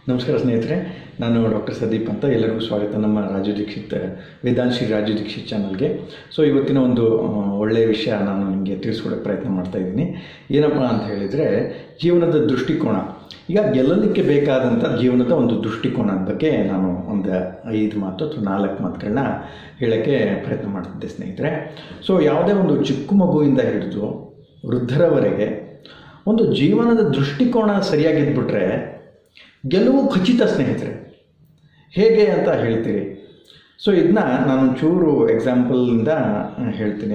ನಮಸ್ಕಾರ ಸ್ನೇಹಿತರೆ ನಾನು ಡಾಕ್ಟರ್ ಸಂದೀಪ್ ಅಂತ ಎಲ್ಲರಿಗೂ ಸ್ವಾಗತ ನಮ್ಮ ರಾಜು ದೀಕ್ಷಿತ್ ವೇದಾಂಶಿ ರಾಜು ದೀಕ್ಷಿತ್ ಚಾನಲ್ಗೆ ಸೊ ಇವತ್ತಿನ ಒಂದು ಆ, ಒಳ್ಳೆಯ ವಿಷಯ ನಾನು ನಿಮಗೆ ತಿಳಿಸ್ಕೊಡೋಕ್ಕೆ ಪ್ರಯತ್ನ ಮಾಡ್ತಾ ಇದ್ದೀನಿ ಏನಪ್ಪ ಅಂತ ಹೇಳಿದರೆ ಜೀವನದ ದೃಷ್ಟಿಕೋನ ಈಗ ಗೆಲ್ಲಲಿಕ್ಕೆ ಬೇಕಾದಂಥ ಜೀವನದ ಒಂದು ದೃಷ್ಟಿಕೋನದ ಬಗ್ಗೆ ನಾನು ಒಂದು ಐದು ಮಾತು ಅಥವಾ ನಾಲ್ಕು ಮಾತುಗಳನ್ನ ಹೇಳೋಕ್ಕೆ ಪ್ರಯತ್ನ ಮಾಡ್ತಿದ್ದೆ ಸ್ನೇಹಿತರೆ ಸೊ ಯಾವುದೇ ಒಂದು ಚಿಕ್ಕ ಮಗುವಿಂದ ಹಿಡಿದು ವೃದ್ಧರವರೆಗೆ ಒಂದು ಜೀವನದ ದೃಷ್ಟಿಕೋನ ಸರಿಯಾಗಿದ್ಬಿಟ್ರೆ ಗೆಲುವು ಖಚಿತ ಸ್ನೇಹಿತರೆ ಹೇಗೆ ಅಂತ ಹೇಳ್ತೀರಿ ಸೊ ಇದನ್ನ ನಾನು ಚೂರು ಎಕ್ಸಾಂಪಲಿಂದ ಹೇಳ್ತೀನಿ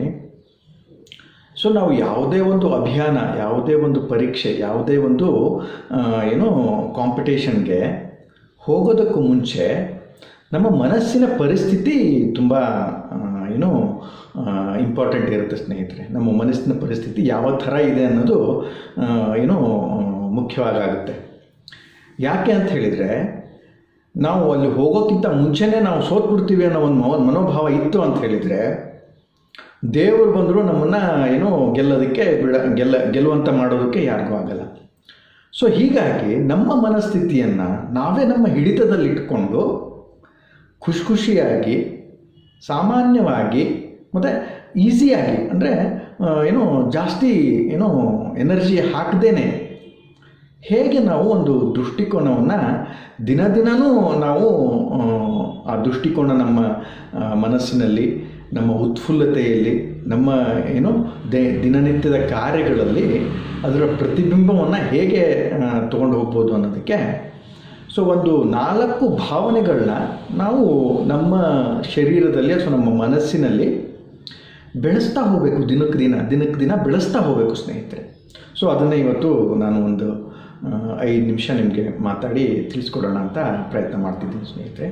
ಸೊ ನಾವು ಯಾವುದೇ ಒಂದು ಅಭಿಯಾನ ಯಾವುದೇ ಒಂದು ಪರೀಕ್ಷೆ ಯಾವುದೇ ಒಂದು ಆ, ಏನು ಕಾಂಪಿಟೇಷನ್ಗೆ ಹೋಗೋದಕ್ಕೂ ಮುಂಚೆ ನಮ್ಮ ಮನಸ್ಸಿನ ಪರಿಸ್ಥಿತಿ ತುಂಬ ಆ, ಏನು ಇಂಪಾರ್ಟೆಂಟ್ ಇರುತ್ತೆ ಸ್ನೇಹಿತರೆ ನಮ್ಮ ಮನಸ್ಸಿನ ಪರಿಸ್ಥಿತಿ ಯಾವ ಥರ ಇದೆ ಅನ್ನೋದು ಆ, ಏನು ಮುಖ್ಯವಾಗುತ್ತೆ ಯಾಕೆ ಅಂತ ಹೇಳಿದರೆ ನಾವು ಅಲ್ಲಿ ಹೋಗೋಕ್ಕಿಂತ ಮುಂಚೆನೇ ನಾವು ಸೋತ್ಬಿಡ್ತೀವಿ ಅನ್ನೋ ಒಂದು ಮನೋ ಮನೋಭಾವ ಇತ್ತು ಅಂತ ಹೇಳಿದರೆ ದೇವರು ಬಂದರೂ ನಮ್ಮನ್ನು ಏನೋ ಗೆಲ್ಲೋದಕ್ಕೆ ಬಿಡ ಗೆಲ್ಲ ಗೆಲ್ಲುವಂತ ಮಾಡೋದಕ್ಕೆ ಯಾರಿಗೂ ಆಗಲ್ಲ ಸೊ ಹೀಗಾಗಿ ನಮ್ಮ ಮನಸ್ಥಿತಿಯನ್ನು ನಾವೇ ನಮ್ಮ ಹಿಡಿತದಲ್ಲಿಟ್ಕೊಂಡು ಖುಷಿ ಖುಷಿಯಾಗಿ ಸಾಮಾನ್ಯವಾಗಿ ಮತ್ತು ಈಸಿಯಾಗಿ ಅಂದರೆ ಏನು ಜಾಸ್ತಿ ಏನೋ ಎನರ್ಜಿ ಹಾಕದೇನೆ ಹೇಗೆ ನಾವು ಒಂದು ದೃಷ್ಟಿಕೋನವನ್ನು ದಿನ ದಿನವೂ ನಾವು ಆ, ಆ ದೃಷ್ಟಿಕೋನ ನಮ್ಮ ಆ, ಮನಸ್ಸಿನಲ್ಲಿ ನಮ್ಮ ಉತ್ಫುಲ್ಲತೆಯಲ್ಲಿ ನಮ್ಮ ಏನು ದೇ ದಿನನಿತ್ಯದ ಕಾರ್ಯಗಳಲ್ಲಿ ಅದರ ಪ್ರತಿಬಿಂಬವನ್ನು ಹೇಗೆ ತೊಗೊಂಡು ಹೋಗ್ಬೋದು ಅನ್ನೋದಕ್ಕೆ ಸೊ ಒಂದು ನಾಲ್ಕು ಭಾವನೆಗಳನ್ನ ನಾವು ನಮ್ಮ ಶರೀರದಲ್ಲಿ ಅಥವಾ ನಮ್ಮ ಮನಸ್ಸಿನಲ್ಲಿ ಬೆಳೆಸ್ತಾ ಹೋಗಬೇಕು ದಿನಕ್ಕೆ ದಿನ ದಿನಕ್ಕೆ ದಿನ ಬೆಳೆಸ್ತಾ ಹೋಗಬೇಕು ಸ್ನೇಹಿತರೆ ಸೊ ಅದನ್ನೇ ಇವತ್ತು ನಾನು ಒಂದು ಆ, ಐದು ನಿಮಿಷ ನಿಮಗೆ ಮಾತಾಡಿ ತಿಳಿಸ್ಕೊಡೋಣ ಅಂತ ಪ್ರಯತ್ನ ಮಾಡ್ತಿದ್ದೀನಿ ಸ್ನೇಹಿತರೆ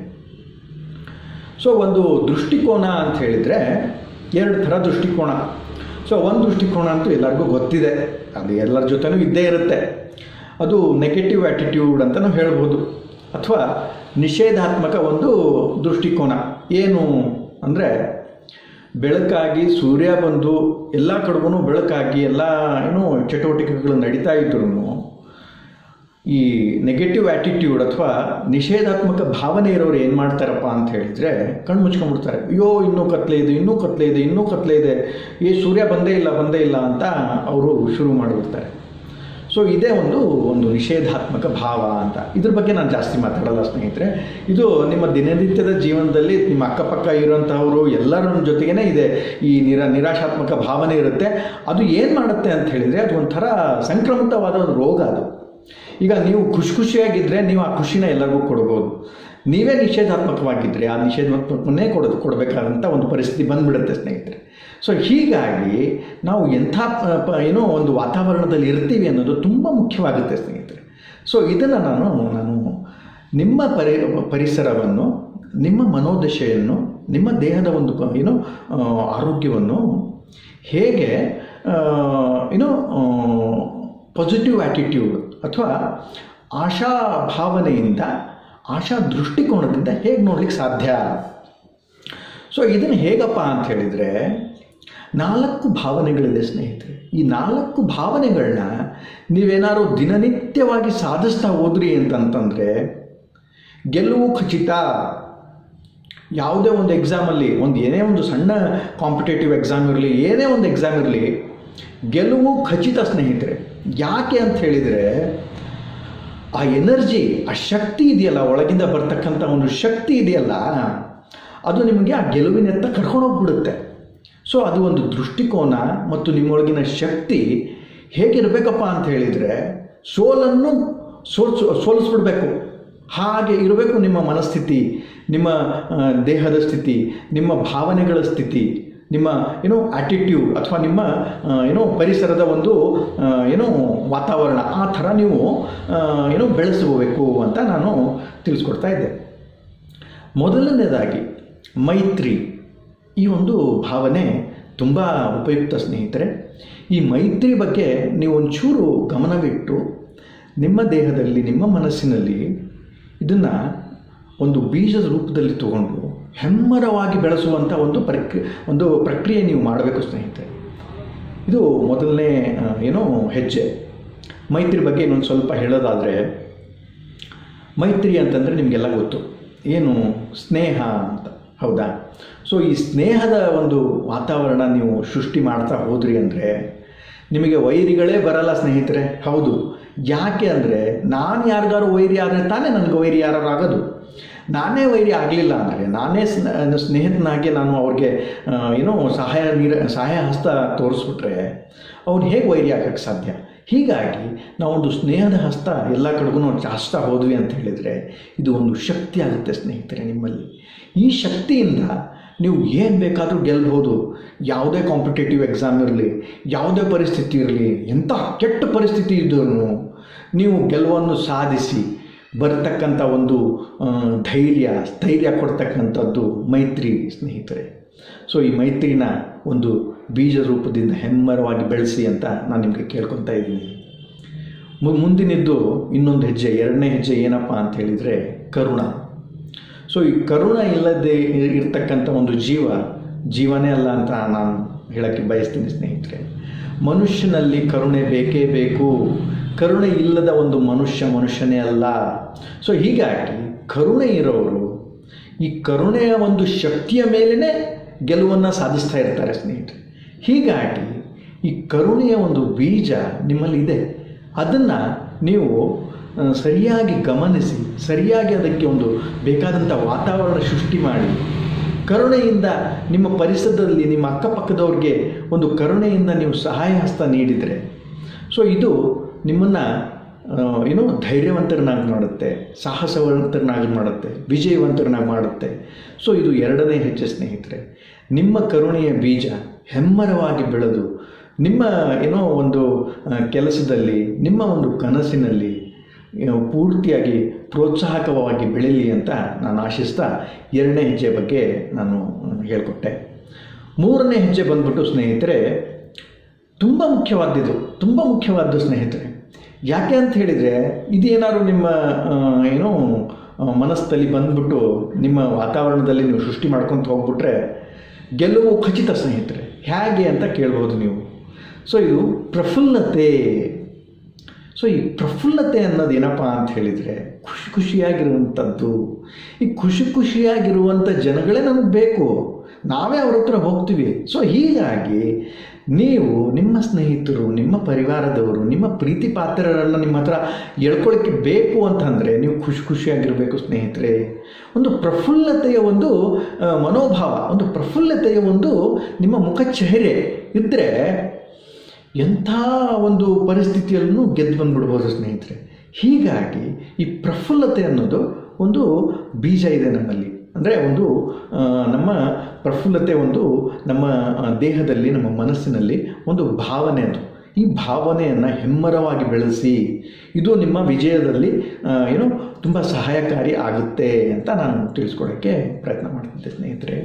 ಸೊ ಒಂದು ದೃಷ್ಟಿಕೋನ ಅಂತ ಹೇಳಿದರೆ ಎರಡು ಥರ ದೃಷ್ಟಿಕೋನ ಸೊ ಒಂದು ದೃಷ್ಟಿಕೋನ ಅಂತೂ ಎಲ್ಲರಿಗೂ ಗೊತ್ತಿದೆ ಅದು ಎಲ್ಲರ ಜೊತೆನೂ ಇದ್ದೇ ಇರುತ್ತೆ ಅದು ನೆಗೆಟಿವ್ ಆ್ಯಟಿಟ್ಯೂಡ್ ಅಂತಲೂ ಹೇಳ್ಬೋದು ಅಥವಾ ನಿಷೇಧಾತ್ಮಕ ಒಂದು ದೃಷ್ಟಿಕೋನ ಏನು ಅಂದರೆ ಬೆಳಕಾಗಿ ಸೂರ್ಯ ಬಂದು ಎಲ್ಲ ಕಡೆಗೂ ಬೆಳಕಾಗಿ ಎಲ್ಲ ಏನು ಚಟುವಟಿಕೆಗಳು ನಡೀತಾ ಇದ್ರೂ ಈ ನೆಗೆಟಿವ್ ಆ್ಯಟಿಟ್ಯೂಡ್ ಅಥವಾ ನಿಷೇಧಾತ್ಮಕ ಭಾವನೆ ಇರೋರು ಏನು ಮಾಡ್ತಾರಪ್ಪ ಅಂತ ಹೇಳಿದರೆ ಕಣ್ಣು ಮುಚ್ಕೊಂಡ್ಬಿಡ್ತಾರೆ ಅಯ್ಯೋ ಇನ್ನೂ ಕತ್ಲೆ ಇದೆ ಇನ್ನೂ ಕತ್ಲೆ ಇದೆ ಇನ್ನೂ ಕತ್ಲೆ ಇದೆ ಈ ಸೂರ್ಯ ಬಂದೇ ಇಲ್ಲ ಬಂದೇ ಇಲ್ಲ ಅಂತ ಅವರು ಶುರು ಮಾಡಿಬಿಡ್ತಾರೆ ಸೊ ಇದೇ ಒಂದು ಒಂದು ನಿಷೇಧಾತ್ಮಕ ಭಾವ ಅಂತ ಇದ್ರ ಬಗ್ಗೆ ನಾನು ಜಾಸ್ತಿ ಮಾತಾಡಲ್ಲ ಸ್ನೇಹಿತರೆ ಇದು ನಿಮ್ಮ ದಿನನಿತ್ಯದ ಜೀವನದಲ್ಲಿ ನಿಮ್ಮ ಅಕ್ಕಪಕ್ಕ ಇರೋಂಥವರು ಎಲ್ಲರ ಜೊತೆಗೇ ಇದೆ ಈ ನಿರಾ ನಿರಾಶಾತ್ಮಕ ಭಾವನೆ ಇರುತ್ತೆ ಅದು ಏನು ಮಾಡುತ್ತೆ ಅಂತ ಹೇಳಿದರೆ ಅದು ಒಂಥರ ಸಂಕ್ರಮಿತವಾದ ಒಂದು ರೋಗ ಅದು ಈಗ ನೀವು ಖುಷಿ ಖುಷಿಯಾಗಿದ್ದರೆ ನೀವು ಆ ಖುಷಿನ ಎಲ್ಲರಿಗೂ ಕೊಡ್ಬೋದು ನೀವೇ ನಿಷೇಧಾತ್ಮಕವಾಗಿದ್ದರೆ ಆ ನಿಷೇಧಾತ್ಮಕವನ್ನೇ ಕೊಡೋದು ಕೊಡಬೇಕಾದಂಥ ಒಂದು ಪರಿಸ್ಥಿತಿ ಬಂದ್ಬಿಡುತ್ತೆ ಸ್ನೇಹಿತರೆ ಸೊ ಹೀಗಾಗಿ ನಾವು ಎಂಥ ಪ- ಪ- ಏನೋ ಒಂದು ವಾತಾವರಣದಲ್ಲಿ ಇರ್ತೀವಿ ಅನ್ನೋದು ತುಂಬ ಮುಖ್ಯವಾಗುತ್ತೆ ಸ್ನೇಹಿತರೆ ಸೊ ಇದನ್ನು ನಾನು ನಾನು ನಿಮ್ಮ ಪರಿ ಪರಿಸರವನ್ನು ನಿಮ್ಮ ಮನೋದಶೆಯನ್ನು ನಿಮ್ಮ ದೇಹದ ಒಂದು ಪ- ಏನು ಆ, ಆರೋಗ್ಯವನ್ನು ಹೇಗೆ ಆ, ಏನೋ ಪಾಸಿಟಿವ್ ಆ್ಯಟಿಟ್ಯೂಡ್ ಅಥವಾ ಆಶಾ ಭಾವನೆಯಿಂದ ಆಶಾ ದೃಷ್ಟಿಕೋನದಿಂದ ಹೇಗೆ ನೋಡ್ಲಿಕ್ಕೆ ಸಾಧ್ಯ ಸೊ ಇದನ್ನು ಹೇಗಪ್ಪ ಅಂತ ಹೇಳಿದರೆ ನಾಲ್ಕು ಭಾವನೆಗಳಿದೆ ಸ್ನೇಹಿತರೆ ಈ ನಾಲ್ಕು ಭಾವನೆಗಳನ್ನ ನೀವೇನಾದ್ರು ದಿನನಿತ್ಯವಾಗಿ ಸಾಧಿಸ್ತಾ ಹೋದ್ರಿ ಅಂತಂತಂದರೆ ಗೆಲುವು ಖಚಿತ ಯಾವುದೇ ಒಂದು ಎಕ್ಸಾಮಲ್ಲಿ ಒಂದು ಏನೇ ಒಂದು ಸಣ್ಣ ಕಾಂಪಿಟೇಟಿವ್ ಎಕ್ಸಾಮ್ ಇರಲಿ ಏನೇ ಒಂದು ಎಕ್ಸಾಮ್ ಇರಲಿ ಗೆಲುವು ಖಚಿತ ಸ್ನೇಹಿತರೆ ಯಾಕೆ ಅಂತ ಹೇಳಿದರೆ ಆ ಎನರ್ಜಿ ಆ ಶಕ್ತಿ ಇದೆಯಲ್ಲ ಒಳಗಿಂದ ಬರ್ತಕ್ಕಂಥ ಒಂದು ಶಕ್ತಿ ಇದೆಯಲ್ಲ ಅದು ನಿಮಗೆ ಆ ಗೆಲುವಿನತ್ತ ಕರ್ಕೊಂಡೋಗ್ಬಿಡುತ್ತೆ ಸೊ ಅದು ಒಂದು ದೃಷ್ಟಿಕೋನ ಮತ್ತು ನಿಮ್ಮೊಳಗಿನ ಶಕ್ತಿ ಹೇಗಿರಬೇಕಪ್ಪ ಅಂತ ಹೇಳಿದರೆ ಸೋಲನ್ನು ಸೋಲ್ಸು ಸೋಲಿಸ್ಬಿಡ್ಬೇಕು ಹಾಗೆ ಇರಬೇಕು ನಿಮ್ಮ ಮನಸ್ಥಿತಿ ನಿಮ್ಮ ಆ, ದೇಹದ ಸ್ಥಿತಿ ನಿಮ್ಮ ಭಾವನೆಗಳ ಸ್ಥಿತಿ ನಿಮ್ಮ ಏನೋ ಆಟಿಟ್ಯೂಡ್ ಅಥವಾ ನಿಮ್ಮ ಆ, ಏನೋ ಪರಿಸರದ ಒಂದು ಆ, ಏನೋ ವಾತಾವರಣ ಆ ಥರ ನೀವು ಆ, ಏನೋ ಬೆಳೆಸಬೇಕು ಅಂತ ನಾನು ತಿಳಿಸ್ಕೊಡ್ತಾ ಇದ್ದೆ ಮೊದಲನೇದಾಗಿ ಮೈತ್ರಿ ಈ ಒಂದು ಭಾವನೆ ತುಂಬ ಉಪಯುಕ್ತ ಸ್ನೇಹಿತರೆ ಈ ಮೈತ್ರಿ ಬಗ್ಗೆ ನೀವು ಒಂಚೂರು ಗಮನವಿಟ್ಟು ನಿಮ್ಮ ದೇಹದಲ್ಲಿ ನಿಮ್ಮ ಮನಸ್ಸಿನಲ್ಲಿ ಇದನ್ನು ಒಂದು ಬೀಜದ ರೂಪದಲ್ಲಿ ತಗೊಂಡು ಹೆಮ್ಮರವಾಗಿ ಬೆಳೆಸುವಂಥ ಒಂದು ಪ್ರಕ್ರಿಯೆ ಒಂದು ಪ್ರಕ್ರಿಯೆ ನೀವು ಮಾಡಬೇಕು ಸ್ನೇಹಿತರೆ ಇದು ಮೊದಲನೇ ಆ, ಏನೋ ಹೆಜ್ಜೆ ಮೈತ್ರಿ ಬಗ್ಗೆ ಇನ್ನೊಂದು ಸ್ವಲ್ಪ ಹೇಳೋದಾದರೆ ಮೈತ್ರಿ ಅಂತಂದರೆ ನಿಮಗೆಲ್ಲ ಗೊತ್ತು ಏನು ಸ್ನೇಹ ಅಂತ ಹೌದಾ ಸೊ ಈ ಸ್ನೇಹದ ಒಂದು ವಾತಾವರಣ ನೀವು ಸೃಷ್ಟಿ ಮಾಡ್ತಾ ಹೋದ್ರಿ ಅಂದರೆ ನಿಮಗೆ ವೈರಿಗಳೇ ಬರಲ್ಲ ಸ್ನೇಹಿತರೆ ಹೌದು ಯಾಕೆ ಅಂದರೆ ನಾನು ಯಾರಿಗಾರು ವೈರಿ ಆದರೆ ತಾನೇ ನನಗೆ ವೈರಿ ಯಾರು ಆಗೋದು ನಾನೇ ವೈರಿ ಆಗಲಿಲ್ಲ ಅಂದರೆ ನಾನೇ ಸ್ನ ಸ್ನೇಹಿತನಾಗಿ ನಾನು ಅವ್ರಿಗೆ ಆ, ಏನೋ ಸಹಾಯ ನೀರ ಸಹಾಯ ಹಸ್ತ ತೋರಿಸ್ಬಿಟ್ರೆ ಅವ್ನು ಹೇಗೆ ವೈರಿ ಆಗಕ್ಕೆ ಸಾಧ್ಯ ಹೀಗಾಗಿ ನಾವೊಂದು ಸ್ನೇಹದ ಹಸ್ತ ಎಲ್ಲ ಕಡೆಗೂ ಚಾಚ್ತಾ ಹೋದ್ವಿ ಅಂತ ಹೇಳಿದರೆ ಇದು ಒಂದು ಶಕ್ತಿ ಆಗುತ್ತೆ ಸ್ನೇಹಿತರೆ ನಿಮ್ಮಲ್ಲಿ ಈ ಶಕ್ತಿಯಿಂದ ನೀವು ಏನು ಬೇಕಾದರೂ ಗೆಲ್ಬೋದು ಯಾವುದೇ ಕಾಂಪಿಟೇಟಿವ್ ಎಕ್ಸಾಮ್ ಇರಲಿ ಯಾವುದೇ ಪರಿಸ್ಥಿತಿ ಇರಲಿ ಎಂಥ ಕೆಟ್ಟ ಪರಿಸ್ಥಿತಿ ಇದ್ರೂ ನೀವು ಗೆಲುವನ್ನು ಸಾಧಿಸಿ ಬರ್ತಕ್ಕಂಥ ಒಂದು ಆ, ಧೈರ್ಯ ಸ್ಥೈರ್ಯ ಕೊಡ್ತಕ್ಕಂಥದ್ದು ಮೈತ್ರಿ ಸ್ನೇಹಿತರೆ ಸೊ ಈ ಮೈತ್ರಿನ ಒಂದು ಬೀಜ ರೂಪದಿಂದ ಹೆಮ್ಮರವಾಗಿ ಬೆಳೆಸಿ ಅಂತ ನಾನು ನಿಮಗೆ ಕೇಳ್ಕೊತಾ ಇದ್ದೀನಿ ಮು- ಮುಂದಿನದ್ದು ಇನ್ನೊಂದು ಹೆಜ್ಜೆ ಎರಡನೇ ಹೆಜ್ಜೆ ಏನಪ್ಪ ಅಂತ ಹೇಳಿದರೆ ಕರುಣ ಸೊ ಈ ಕರುಣ ಇಲ್ಲದೆ ಇ- ಇರ್ತಕ್ಕಂಥ ಒಂದು ಜೀವ ಜೀವನೇ ಅಲ್ಲ ಅಂತ ನಾನು ಹೇಳೋಕ್ಕೆ ಬಯಸ್ತೀನಿ ಸ್ನೇಹಿತರೆ ಮನುಷ್ಯನಲ್ಲಿ ಕರುಣೆ ಬೇಕೇ ಬೇಕು ಕರುಣೆ ಇಲ್ಲದ ಒಂದು ಮನುಷ್ಯ ಮನುಷ್ಯನೇ ಅಲ್ಲ ಸೊ ಹೀಗಾಗಿ ಕರುಣೆ ಇರೋರು ಈ ಕರುಣೆಯ ಒಂದು ಶಕ್ತಿಯ ಮೇಲೇ ಗೆಲುವನ್ನು ಸಾಧಿಸ್ತಾ ಇರ್ತಾರೆ ಸ್ನೇಹಿತರೆ ಹೀಗಾಗಿ ಈ ಕರುಣೆಯ ಒಂದು ಬೀಜ ನಿಮ್ಮಲ್ಲಿ ಇದೆ ಅದನ್ನು ನೀವು ಆ, ಸರಿಯಾಗಿ ಗಮನಿಸಿ ಸರಿಯಾಗಿ ಅದಕ್ಕೆ ಒಂದು ಬೇಕಾದಂಥ ವಾತಾವರಣ ಸೃಷ್ಟಿ ಮಾಡಿ ಕರುಣೆಯಿಂದ ನಿಮ್ಮ ಪರಿಸರದಲ್ಲಿ ನಿಮ್ಮ ಅಕ್ಕಪಕ್ಕದವ್ರಿಗೆ ಒಂದು ಕರುಣೆಯಿಂದ ನೀವು ಸಹಾಯ ಹಸ್ತ ನೀಡಿದರೆ ಸೊ ಇದು ನಿಮ್ಮನ್ನು ಏನು ಧೈರ್ಯವಂತರನ್ನಾಗಿ ಮಾಡುತ್ತೆ ಸಾಹಸವಂತರನ್ನಾಗಿ ಮಾಡುತ್ತೆ ವಿಜಯವಂತರನ್ನಾಗಿ ಮಾಡುತ್ತೆ ಸೊ ಇದು ಎರಡನೇ ಹೆಜ್ಜೆ ಸ್ನೇಹಿತರೆ ನಿಮ್ಮ ಕರುಣೆಯ ಬೀಜ ಹೆಮ್ಮರವಾಗಿ ಬೆಳೆದು ನಿಮ್ಮ ಏನೋ ಒಂದು ಆ, ಕೆಲಸದಲ್ಲಿ ನಿಮ್ಮ ಒಂದು ಕನಸಿನಲ್ಲಿ ಏನು, ಪೂರ್ತಿಯಾಗಿ ಪ್ರೋತ್ಸಾಹಕವಾಗಿ ಬೆಳೀಲಿ ಅಂತ ನಾನು ಆಶಿಸ್ತಾ ಎರಡನೇ ಹೆಜ್ಜೆ ಬಗ್ಗೆ ನಾನು ಹೇಳಿಕೊಟ್ಟೆ ಮೂರನೇ ಹೆಜ್ಜೆ ಬಂದ್ಬಿಟ್ಟು ಸ್ನೇಹಿತರೆ ತುಂಬ ಮುಖ್ಯವಾದದ್ದು ತುಂಬ ಮುಖ್ಯವಾದ್ದು ಸ್ನೇಹಿತರೆ ಯಾಕೆ ಅಂತ ಹೇಳಿದರೆ ಇದೇನಾದ್ರು ನಿಮ್ಮ ಆ, ಏನೋ ಆ, ಮನಸ್ಸಲ್ಲಿ ಬಂದ್ಬಿಟ್ಟು ನಿಮ್ಮ ವಾತಾವರಣದಲ್ಲಿ ನೀವು ಸೃಷ್ಟಿ ಮಾಡ್ಕೊತ ಹೋಗ್ಬಿಟ್ರೆ ಗೆಲುವು ಖಚಿತ ಸ್ನೇಹಿತರೆ ಹೇಗೆ ಅಂತ ಕೇಳ್ಬೋದು ನೀವು ಸೊ ಇದು ಪ್ರಫುಲ್ಲತೆ ಸೊ ಈ ಪ್ರಫುಲ್ಲತೆ ಅನ್ನೋದು ಏನಪ್ಪ ಅಂತ ಹೇಳಿದರೆ ಖುಷಿ ಖುಷಿಯಾಗಿರುವಂಥದ್ದು ಈ ಖುಷಿ ಖುಷಿಯಾಗಿರುವಂಥ ಜನಗಳೇ ನಮಗೆ ಬೇಕು ನಾವೇ ಅವ್ರ ಹತ್ರ ಹೋಗ್ತೀವಿ ಸೊ ಹೀಗಾಗಿ ನೀವು ನಿಮ್ಮ ಸ್ನೇಹಿತರು ನಿಮ್ಮ ಪರಿವಾರದವರು ನಿಮ್ಮ ಪ್ರೀತಿ ಪಾತ್ರರನ್ನು ನಿಮ್ಮ ಹತ್ರ ಎಳ್ಕೊಳ್ಳೋಕ್ಕೆ ಬೇಕು ಅಂತಂದರೆ ನೀವು ಖುಷಿ ಖುಷಿಯಾಗಿರಬೇಕು ಸ್ನೇಹಿತರೆ ಒಂದು ಪ್ರಫುಲ್ಲತೆಯ ಒಂದು ಆ, ಮನೋಭಾವ ಒಂದು ಪ್ರಫುಲ್ಲತೆಯ ಒಂದು ನಿಮ್ಮ ಮುಖ ಚೆಹರೆ ಇದ್ದರೆ ಎಂಥ ಒಂದು ಪರಿಸ್ಥಿತಿಯಲ್ಲೂ ಗೆದ್ದು ಬಂದ್ಬಿಡ್ಬೋದು ಸ್ನೇಹಿತರೆ ಹೀಗಾಗಿ ಈ ಪ್ರಫುಲ್ಲತೆ ಅನ್ನೋದು ಒಂದು ಬೀಜ ಇದೆ ನಮ್ಮಲ್ಲಿ ಅಂದರೆ ಒಂದು ಆ, ನಮ್ಮ ಪ್ರಫುಲ್ಲತೆ ಒಂದು ನಮ್ಮ ಆ, ದೇಹದಲ್ಲಿ ನಮ್ಮ ಮನಸ್ಸಿನಲ್ಲಿ ಒಂದು ಭಾವನೆ ಅದು ಈ ಭಾವನೆಯನ್ನು ಹೆಮ್ಮರವಾಗಿ ಬೆಳೆಸಿ ಇದು ನಿಮ್ಮ ವಿಜಯದಲ್ಲಿ ಆ, ಏನು ತುಂಬ ಸಹಾಯಕಾರಿ ಆಗುತ್ತೆ ಅಂತ ನಾನು ತಿಳಿಸ್ಕೊಡೋಕ್ಕೆ ಪ್ರಯತ್ನ ಮಾಡ್ತಿದ್ದೆ ಸ್ನೇಹಿತರೆ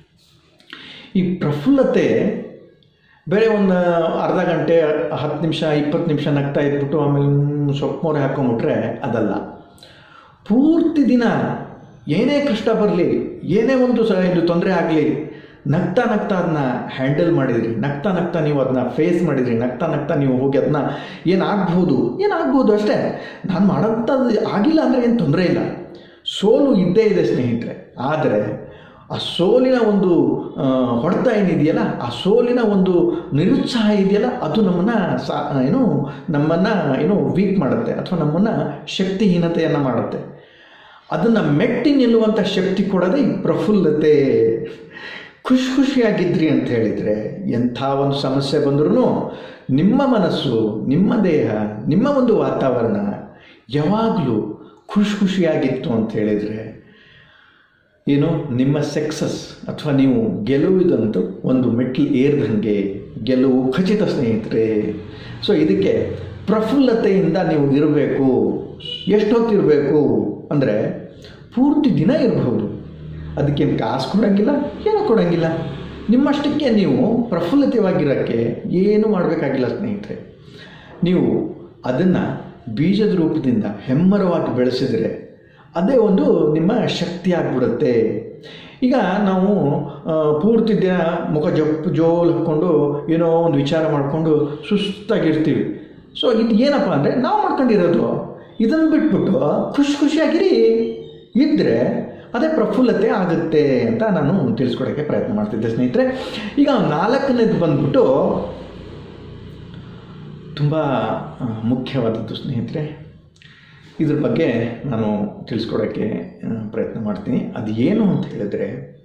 ಈ ಪ್ರಫುಲ್ಲತೆ ಬೇರೆ ಒಂದು ಅರ್ಧ ಗಂಟೆ ಹತ್ತು ನಿಮಿಷ ಇಪ್ಪತ್ತು ನಿಮಿಷ ನಗ್ತಾ ಇದ್ಬಿಟ್ಟು ಆಮೇಲೆ ಹ್ಮ್, ಸೊಪ್ಪು ಮೊರೆ ಹಾಕೊಂಬಿಟ್ರೆ ಅದಲ್ಲ ಪೂರ್ತಿ ದಿನ ಏನೇ ಕಷ್ಟ ಬರಲಿ ಏನೇ ಒಂದು ಸ ಇದು ತೊಂದರೆ ಆಗಲಿ ನಗ್ತಾ ನಗ್ತಾ ಅದನ್ನ ಹ್ಯಾಂಡಲ್ ಮಾಡಿದ್ರಿ ನಗ್ತಾ ನಗ್ತಾ ನೀವು ಅದನ್ನ ಫೇಸ್ ಮಾಡಿದ್ರಿ ನಗ್ತಾ ನಗ್ತಾ ನೀವು ಹೋಗಿ ಅದನ್ನ ಏನಾಗ್ಬೋದು ಏನಾಗ್ಬೋದು ಅಷ್ಟೇ ನಾನು ಮಾಡೋಂಥದ್ದು ಆಗಿಲ್ಲ ಅಂದರೆ ಏನು ತೊಂದರೆ ಇಲ್ಲ ಸೋಲು ಇದ್ದೇ ಇದೆ ಸ್ನೇಹಿತರೆ ಆದರೆ ಆ ಸೋಲಿನ ಒಂದು ಆ, ಹೊಡೆತ ಏನಿದೆಯಲ್ಲ ಆ ಸೋಲಿನ ಒಂದು ನಿರುತ್ಸಾಹ ಇದೆಯಲ್ಲ ಅದು ನಮ್ಮನ್ನು ಸಾ ಏನು ನಮ್ಮನ್ನು ಏನು ವೀಕ್ ಮಾಡುತ್ತೆ ಅಥವಾ ನಮ್ಮನ್ನು ಶಕ್ತಿಹೀನತೆಯನ್ನು ಮಾಡುತ್ತೆ ಅದನ್ನು ಮೆಟ್ಟಿ ನಿಲ್ಲುವಂಥ ಶಕ್ತಿ ಕೊಡೋದೇ ಈ ಪ್ರಫುಲ್ಲತೆ ಖುಷಿ ಖುಷಿಯಾಗಿದ್ರಿ ಅಂತ ಹೇಳಿದರೆ ಎಂಥ ಒಂದು ಸಮಸ್ಯೆ ಬಂದ್ರೂ ನಿಮ್ಮ ಮನಸ್ಸು ನಿಮ್ಮ ದೇಹ ನಿಮ್ಮ ಒಂದು ವಾತಾವರಣ ಯಾವಾಗಲೂ ಖುಷಿ ಖುಷಿಯಾಗಿತ್ತು ಅಂತ ಹೇಳಿದರೆ ಏನು ನಿಮ್ಮ ಸಕ್ಸಸ್ ಅಥವಾ ನೀವು ಗೆಲುವಿದಂತೂ ಒಂದು ಮೆಟ್ಲು ಏರ್ದಂಗೆ ಗೆಲುವು ಖಚಿತ ಸ್ನೇಹಿತರೆ ಸೊ ಇದಕ್ಕೆ ಪ್ರಫುಲ್ಲತೆಯಿಂದ ನೀವು ಇರಬೇಕು ಎಷ್ಟೊತ್ತಿರಬೇಕು ಅಂದರೆ ಪೂರ್ತಿ ದಿನ ಇರಬಹುದು ಅದಕ್ಕೇನು ಕಾಸು ಕೊಡೋಂಗಿಲ್ಲ ಏನೂ ಕೊಡೋಂಗಿಲ್ಲ ನಿಮ್ಮಷ್ಟಕ್ಕೆ ನೀವು ಪ್ರಫುಲ್ಲಿತವಾಗಿರೋಕ್ಕೆ ಏನೂ ಮಾಡಬೇಕಾಗಿಲ್ಲ ಸ್ನೇಹಿತರೆ ನೀವು ಅದನ್ನು ಬೀಜದ ರೂಪದಿಂದ ಹೆಮ್ಮರವಾಗಿ ಬೆಳೆಸಿದರೆ ಅದೇ ಒಂದು ನಿಮ್ಮ ಶಕ್ತಿ ಆಗಿಬಿಡುತ್ತೆ ಈಗ ನಾವು ಆ, ಪೂರ್ತಿ ದಿನ ಮುಖ ಜಪ್ ಜೋಲ್ ಹಾಕ್ಕೊಂಡು ಏನೋ ಒಂದು ವಿಚಾರ ಮಾಡಿಕೊಂಡು ಸುಸ್ತಾಗಿರ್ತೀವಿ ಸೊ ಇದು ಏನಪ್ಪ ಅಂದರೆ ನಾವು ಮಾಡ್ಕೊಂಡಿರೋದು ಇದನ್ನು ಬಿಟ್ಬಿಟ್ಟು ಖುಷಿ ಖುಷಿಯಾಗಿರಿ ಇದ್ದರೆ ಅದೇ ಪ್ರಫುಲ್ಲತೆ ಆಗುತ್ತೆ ಅಂತ ನಾನು ತಿಳಿಸ್ಕೊಡೋಕ್ಕೆ ಪ್ರಯತ್ನ ಮಾಡ್ತಿದ್ದೆ ಸ್ನೇಹಿತರೆ ಈಗ ನಾಲ್ಕನೇದು ಬಂದ್ಬಿಟ್ಟು ತುಂಬ ಆ, ಮುಖ್ಯವಾದದ್ದು ಸ್ನೇಹಿತರೆ ಇದ್ರ ಬಗ್ಗೆ ನಾನು ತಿಳಿಸ್ಕೊಡೋಕ್ಕೆ ಆ, ಪ್ರಯತ್ನ ಮಾಡ್ತೀನಿ ಅದು ಏನು ಅಂತ ಹೇಳಿದ್ರೆ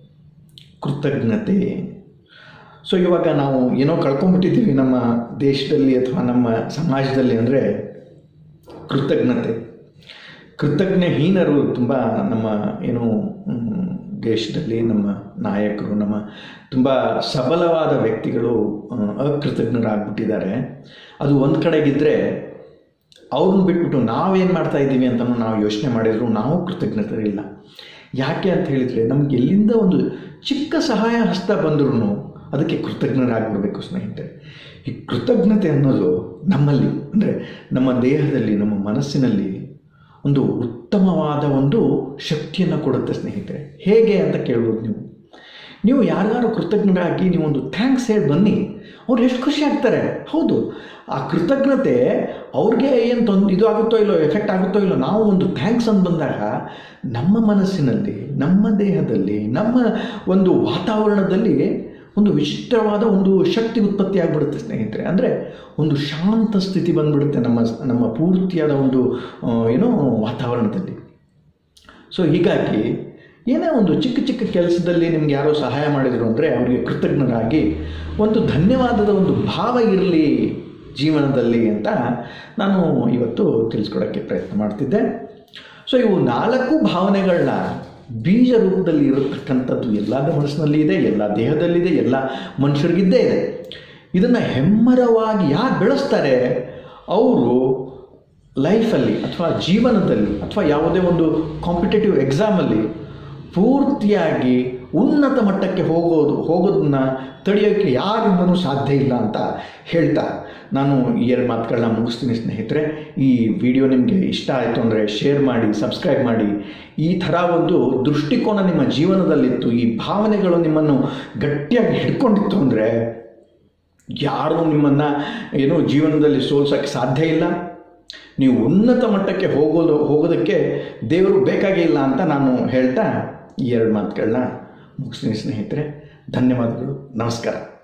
ಕೃತಜ್ಞತೆ ಸೊ ಇವಾಗ ನಾವು ಏನೋ ಕಳ್ಕೊಂಡ್ಬಿಟ್ಟಿದ್ದೀವಿ ನಮ್ಮ ದೇಶದಲ್ಲಿ ಅಥವಾ ನಮ್ಮ ಸಮಾಜದಲ್ಲಿ ಅಂದರೆ ಕೃತಜ್ಞತೆ ಕೃತಜ್ಞಹೀನರು ತುಂಬ ನಮ್ಮ ಏನು ಮ್, ದೇಶದಲ್ಲಿ ನಮ್ಮ ನಾಯಕರು ನಮ್ಮ ತುಂಬ ಸಬಲವಾದ ವ್ಯಕ್ತಿಗಳು ಆ, ಅಕೃತಜ್ಞರಾಗ್ಬಿಟ್ಟಿದ್ದಾರೆ ಅದು ಒಂದು ಕಡೆಗಿದ್ದರೆ ಅವ್ರನ್ನ ಬಿಟ್ಬಿಟ್ಟು ನಾವೇನು ಮಾಡ್ತಾ ಇದ್ದೀವಿ ಅಂತ ನಾವು ಯೋಚನೆ ಮಾಡಿದ್ರು ನಾವು ಕೃತಜ್ಞತರಿಲ್ಲ ಯಾಕೆ ಅಂತ ಹೇಳಿದರೆ ನಮ್ಗೆ ಎಲ್ಲಿಂದ ಒಂದು ಚಿಕ್ಕ ಸಹಾಯ ಹಸ್ತ ಬಂದ್ರೂ ಅದಕ್ಕೆ ಕೃತಜ್ಞರಾಗ್ಬಿಡ್ಬೇಕು ಸ್ನೇಹಿತರೆ ಈ ಕೃತಜ್ಞತೆ ಅನ್ನೋದು ನಮ್ಮಲ್ಲಿ ಅಂದರೆ ನಮ್ಮ ದೇಹದಲ್ಲಿ ನಮ್ಮ ಮನಸ್ಸಿನಲ್ಲಿ ಒಂದು ಉತ್ತಮವಾದ ಒಂದು ಶಕ್ತಿಯನ್ನು ಕೊಡುತ್ತೆ ಸ್ನೇಹಿತರೆ ಹೇಗೆ ಅಂತ ಕೇಳ್ಬೋದು ನೀವು ನೀವು ಯಾರಿಗಾರು ಕೃತಜ್ಞರಾಗಿ ನೀವೊಂದು ಥ್ಯಾಂಕ್ಸ್ ಹೇಳಿ ಬನ್ನಿ ಅವ್ರು ಎಷ್ಟು ಖುಷಿ ಆಗ್ತಾರೆ ಹೌದು ಆ ಕೃತಜ್ಞತೆ ಅವ್ರಿಗೆ ಏನು ತೊಂದ್ ಇದು ಆಗುತ್ತೋ ಇಲ್ಲೋ ಎಫೆಕ್ಟ್ ಆಗುತ್ತೋ ಇಲ್ಲೋ ನಾವು ಒಂದು ಥ್ಯಾಂಕ್ಸ್ ಅಂತ ಬಂದಾಗ ನಮ್ಮ ಮನಸ್ಸಿನಲ್ಲಿ ನಮ್ಮ ದೇಹದಲ್ಲಿ ನಮ್ಮ ಒಂದು ವಾತಾವರಣದಲ್ಲಿ ಒಂದು ವಿಚಿತ್ರವಾದ ಒಂದು ಶಕ್ತಿ ಉತ್ಪತ್ತಿ ಆಗಿಬಿಡುತ್ತೆ ಸ್ನೇಹಿತರೆ ಅಂದರೆ ಒಂದು ಶಾಂತ ಸ್ಥಿತಿ ಬಂದ್ಬಿಡುತ್ತೆ ನಮ್ಮ ನಮ್ಮ ಪೂರ್ತಿಯಾದ ಒಂದು ಆ, ಏನೋ ವಾತಾವರಣದಲ್ಲಿ ಸೊ ಹೀಗಾಗಿ ಏನೇ ಒಂದು ಚಿಕ್ಕ ಚಿಕ್ಕ ಕೆಲಸದಲ್ಲಿ ನಿಮ್ಗೆ ಯಾರೋ ಸಹಾಯ ಮಾಡಿದರು ಅಂದರೆ ಅವರಿಗೆ ಕೃತಜ್ಞರಾಗಿ ಒಂದು ಧನ್ಯವಾದದ ಒಂದು ಭಾವ ಇರಲಿ ಜೀವನದಲ್ಲಿ ಅಂತ ನಾನು ಇವತ್ತು ತಿಳಿಸ್ಕೊಡೋಕ್ಕೆ ಪ್ರಯತ್ನ ಮಾಡ್ತಿದ್ದೆ ಸೊ ಇವು ನಾಲ್ಕು ಭಾವನೆಗಳನ್ನ ಬೀಜ ರೂಪದಲ್ಲಿ ಇರತಕ್ಕಂಥದ್ದು ಎಲ್ಲರ ಮನಸ್ಸಿನಲ್ಲಿ ಇದೆ ಎಲ್ಲ ದೇಹದಲ್ಲಿದೆ ಎಲ್ಲ ಮನುಷ್ಯರಿಗಿದ್ದೇ ಇದೆ ಇದನ್ನು ಹೆಮ್ಮರವಾಗಿ ಯಾರು ಬೆಳೆಸ್ತಾರೆ ಅವರು ಲೈಫಲ್ಲಿ ಅಥವಾ ಜೀವನದಲ್ಲಿ ಅಥವಾ ಯಾವುದೇ ಒಂದು ಕಾಂಪಿಟೇಟಿವ್ ಎಕ್ಸಾಮಲ್ಲಿ ಪೂರ್ತಿಯಾಗಿ ಉನ್ನತ ಮಟ್ಟಕ್ಕೆ ಹೋಗೋದು ಹೋಗೋದನ್ನ ತಡೆಯೋಕ್ಕೆ ಯಾರಿಂದನೂ ಸಾಧ್ಯ ಇಲ್ಲ ಅಂತ ಹೇಳ್ತಾ ನಾನು ಈ ಎರಡು ಮಾತುಗಳನ್ನ ಮುಗಿಸ್ತೀನಿ ಸ್ನೇಹಿತರೆ ಈ ವಿಡಿಯೋ ನಿಮಗೆ ಇಷ್ಟ ಆಯಿತು ಅಂದರೆ ಶೇರ್ ಮಾಡಿ ಸಬ್ಸ್ಕ್ರೈಬ್ ಮಾಡಿ ಈ ಥರ ಒಂದು ದೃಷ್ಟಿಕೋನ ನಿಮ್ಮ ಜೀವನದಲ್ಲಿತ್ತು ಈ ಭಾವನೆಗಳು ನಿಮ್ಮನ್ನು ಗಟ್ಟಿಯಾಗಿ ಹಿಡ್ಕೊಂಡಿತ್ತು ಅಂದರೆ ಯಾರೂ ನಿಮ್ಮನ್ನು ಏನು ಜೀವನದಲ್ಲಿ ಸೋಲ್ಸೋಕ್ಕೆ ಸಾಧ್ಯ ಇಲ್ಲ ನೀವು ಉನ್ನತ ಮಟ್ಟಕ್ಕೆ ಹೋಗೋದು ಹೋಗೋದಕ್ಕೆ ದೇವರು ಬೇಕಾಗೇ ಇಲ್ಲ ಅಂತ ನಾನು ಹೇಳ್ತಾ ಈ ಎರಡು ಮಾತುಗಳನ್ನ ಮುಗಿಸ್ತೀನಿ ಸ್ನೇಹಿತರೆ ಧನ್ಯವಾದಗಳು ನಮಸ್ಕಾರ